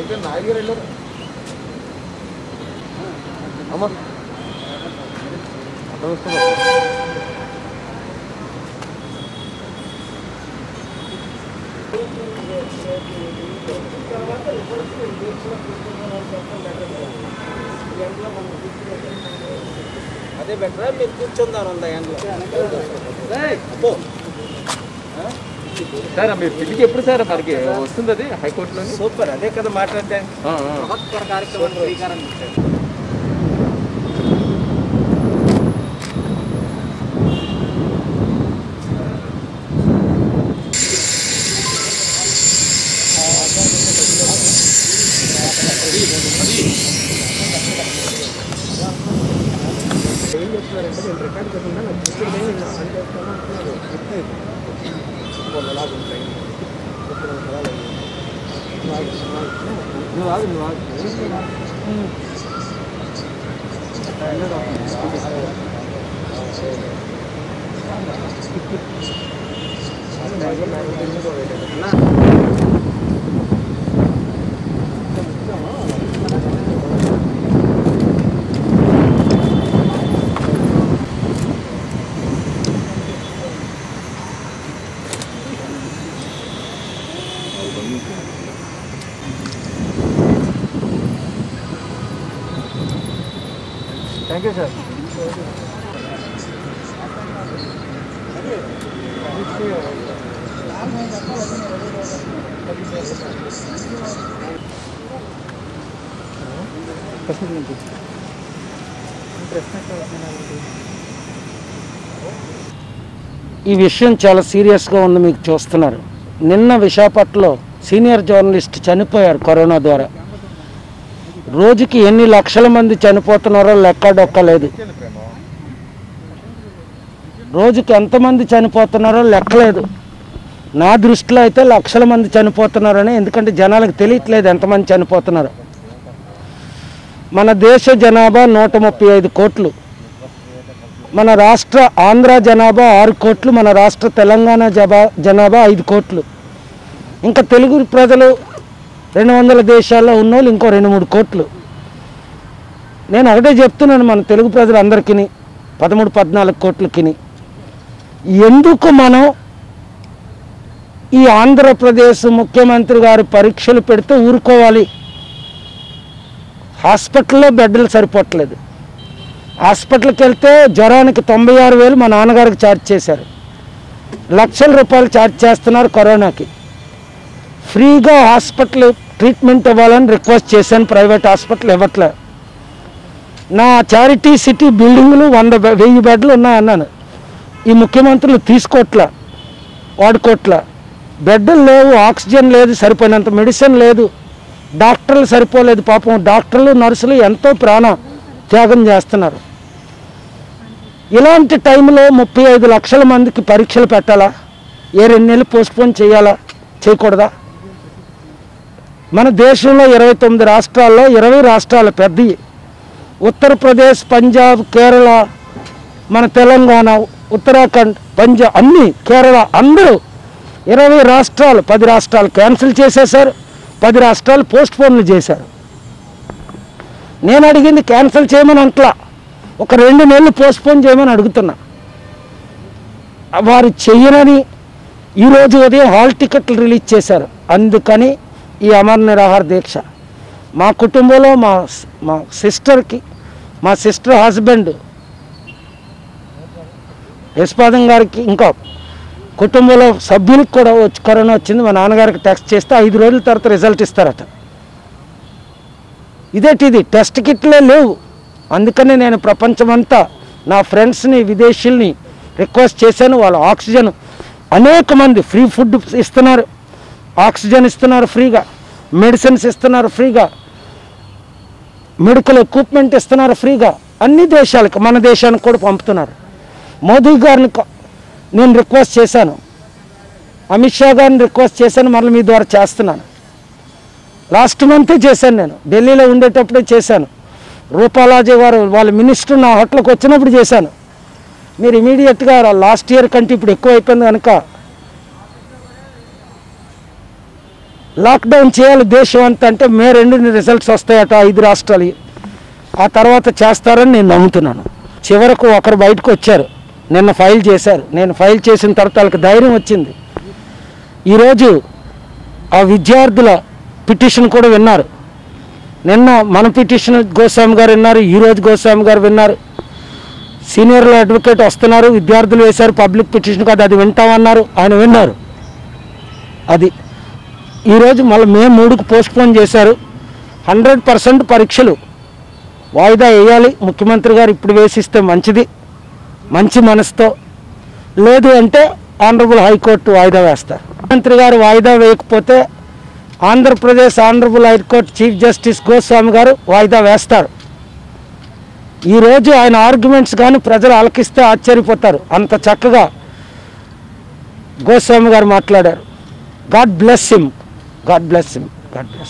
అయితే నాయుడు గారు వెళ్ళారు అమ్మా అర్థం వస్తుందా అదే బెటరా మీరు కూర్చుందారు అంత ఎండలో అబ్బో సార్ మీరు పిల్లికి ఎప్పుడు సార్ మనకి వస్తుంది అది హైకోర్టులో సూపర్ అదే కదా మాట్లాడితే మహత్వర కార్యక్రమం శ్రీకారం చుట్టారు. ఏం చెప్తున్నారంటే నేను రికార్డ్ చేయకుండా నాకు చెప్పేది నేను ఆన్ చేస్తాను అంటున్నారు. చెప్తే కొన్ని లాగా ఉంటాయి ఇప్పుడు ఒక సవాలు అయింది. నువ్వు ఆగు నువ్వు ఆగు థ్యాంక్ యూ సార్ ఈ విషయం చాలా సీరియస్గా ఉంది మీకు చూస్తున్నారు నిన్న విశాఖపట్నంలో సీనియర్ జర్నలిస్ట్ చనిపోయారు కరోనా ద్వారా రోజుకి ఎన్ని లక్షల మంది చనిపోతున్నారో లెక్క డొక్క లేదు రోజుకి ఎంతమంది చనిపోతున్నారో లెక్కలేదు నా దృష్టిలో అయితే లక్షల మంది చనిపోతున్నారని ఎందుకంటే జనాలకు తెలియట్లేదు ఎంతమంది చనిపోతున్నారు మన దేశ జనాభా నూట ముప్పై ఐదు కోట్లు మన రాష్ట్ర ఆంధ్ర జనాభా ఆరు కోట్లు మన రాష్ట్ర తెలంగాణ జబా జనాభా ఐదు కోట్లు ఇంకా తెలుగు ప్రజలు రెండు వందల దేశాల్లో ఉన్నోళ్ళు ఇంకో రెండు మూడు కోట్లు నేను ఒకటే చెప్తున్నాను మన తెలుగు ప్రజలందరికీ పదమూడు పద్నాలుగు కోట్లకి ఎందుకు మనం ఈ ఆంధ్రప్రదేశ్ ముఖ్యమంత్రి గారు పరీక్షలు పెడితే ఊరుకోవాలి హాస్పిటల్లో బెడ్లు సరిపోవట్లేదు హాస్పిటల్కి వెళ్తే జ్వరానికి తొంభై ఆరు వేలు మా నాన్నగారికి ఛార్జ్ చేశారు లక్షల రూపాయలు ఛార్జ్ చేస్తున్నారు కరోనాకి ఫ్రీగా హాస్పిటల్ ట్రీట్మెంట్ ఇవ్వాలని రిక్వెస్ట్ చేశాను ప్రైవేట్ హాస్పిటల్ ఇవ్వట్లే నా చారిటీ సిటీ బిల్డింగ్లు వంద బె- వెయ్యి బెడ్లు ఉన్నాయన్నాను ఈ ముఖ్యమంత్రులు తీసుకోవట్లా వాడుకోవట్లా బెడ్లు లేవు ఆక్సిజన్ లేదు సరిపోయినంత మెడిసిన్ లేదు డాక్టర్లు సరిపోలేదు పాపం డాక్టర్లు నర్సులు ఎంతో ప్రాణ త్యాగం చేస్తున్నారు ఇలాంటి టైంలో ముప్పై ఐదు లక్షల మందికి పరీక్షలు పెట్టాలా ఏ రెండు నెలలు పోస్ట్పోన్ చేయాలా చేయకూడదా మన దేశంలో ఇరవై తొమ్మిది రాష్ట్రాల్లో ఇరవై రాష్ట్రాలు పెద్దవి ఉత్తరప్రదేశ్ పంజాబ్ కేరళ మన తెలంగాణ ఉత్తరాఖండ్ పంజాబ్ అన్ని కేరళ అందరూ ఇరవై రాష్ట్రాలు పది రాష్ట్రాలు క్యాన్సిల్ చేసేశారు పది రాష్ట్రాలు పోస్ట్ పోన్లు చేశారు నేను అడిగింది క్యాన్సిల్ చేయమని అంట్లా ఒక రెండు నెలలు పోస్ట్ పోన్ చేయమని అడుగుతున్నా వారు చెయ్యనని ఈరోజు ఉదయం హాల్ టికెట్లు రిలీజ్ చేశారు అందుకని ఈ అమర నిరాహార దీక్ష మా కుటుంబంలో మా స్- మా సిస్టర్కి మా సిస్టర్ హస్బెండ్ యశ్పాదం గారికి ఇంకా కుటుంబంలో సభ్యులకు కూడా వచ్చి కరోనా వచ్చింది మా నాన్నగారికి టెస్ట్ చేస్తే ఐదు రోజుల తర్వాత రిజల్ట్ ఇస్తారట ఇదేటిది టెస్ట్ కిట్లే లేవు అందుకని నేను ప్రపంచమంతా నా ఫ్రెండ్స్ని విదేశీయుల్ని రిక్వెస్ట్ చేశాను వాళ్ళు ఆక్సిజన్ అనేక మంది ఫ్రీ ఫుడ్ ఇస్తున్నారు ఆక్సిజన్ ఇస్తున్నారు ఫ్రీగా మెడిసిన్స్ ఇస్తున్నారు ఫ్రీగా మెడికల్ ఎక్విప్మెంట్ ఇస్తున్నారు ఫ్రీగా అన్ని దేశాలకు మన దేశానికి కూడా పంపుతున్నారు మోదీ గారిని క- నేను రిక్వెస్ట్ చేశాను అమిత్ షా గారిని రిక్వెస్ట్ చేశాను మళ్ళీ మీ ద్వారా చేస్తున్నాను లాస్ట్ మంతే చేశాను నేను ఢిల్లీలో ఉండేటప్పుడే చేశాను రూపాలాజీ గారు వాళ్ళ మినిస్టర్ నా హోటల్కి వచ్చినప్పుడు చేశాను మీరు ఇమీడియట్గా లాస్ట్ ఇయర్ కంటే ఇప్పుడు ఎక్కువ అయిపోయింది కనుక లాక్డౌన్ చేయాలి దేశం అంతా అంటే మే రెండుని రిజల్ట్స్ వస్తాయట ఐదు రాష్ట్రాలు ఆ తర్వాత చేస్తారని నేను నమ్ముతున్నాను చివరకు ఒకరు బయటకు వచ్చారు నిన్న ఫైల్ చేశారు నేను ఫైల్ చేసిన తర్వాత వాళ్ళకి ధైర్యం వచ్చింది ఈరోజు ఆ విద్యార్థుల పిటిషన్ కూడా విన్నారు నిన్న మన పిటిషన్ గోస్వామి గారు విన్నారు ఈరోజు గోస్వామి గారు విన్నారు సీనియర్ అడ్వకేట్ వస్తున్నారు విద్యార్థులు వేశారు పబ్లిక్ పిటిషన్ కాదు అది వింటామన్నారు ఆయన విన్నారు అది ఈరోజు మళ్ళీ మే మూడుకు పోస్ట్పోన్ చేశారు హండ్రెడ్ పర్సెంట్ పరీక్షలు వాయిదా వేయాలి ముఖ్యమంత్రి గారు ఇప్పుడు వేసిస్తే మంచిది మంచి మనసుతో లేదు అంటే ఆనరబుల్ హైకోర్టు వాయిదా వేస్తారు ముఖ్యమంత్రి గారు వాయిదా వేయకపోతే Andhra Pradesh honourable high court chief justice Goswami గారు వాయిదా వేస్తారు ఈరోజు ఆయన ఆర్గ్యుమెంట్స్ కానీ ప్రజలు ఆలకిస్తే ఆశ్చర్యపోతారు అంత చక్కగా గోస్వామి గారు మాట్లాడారు God bless him God bless him God bless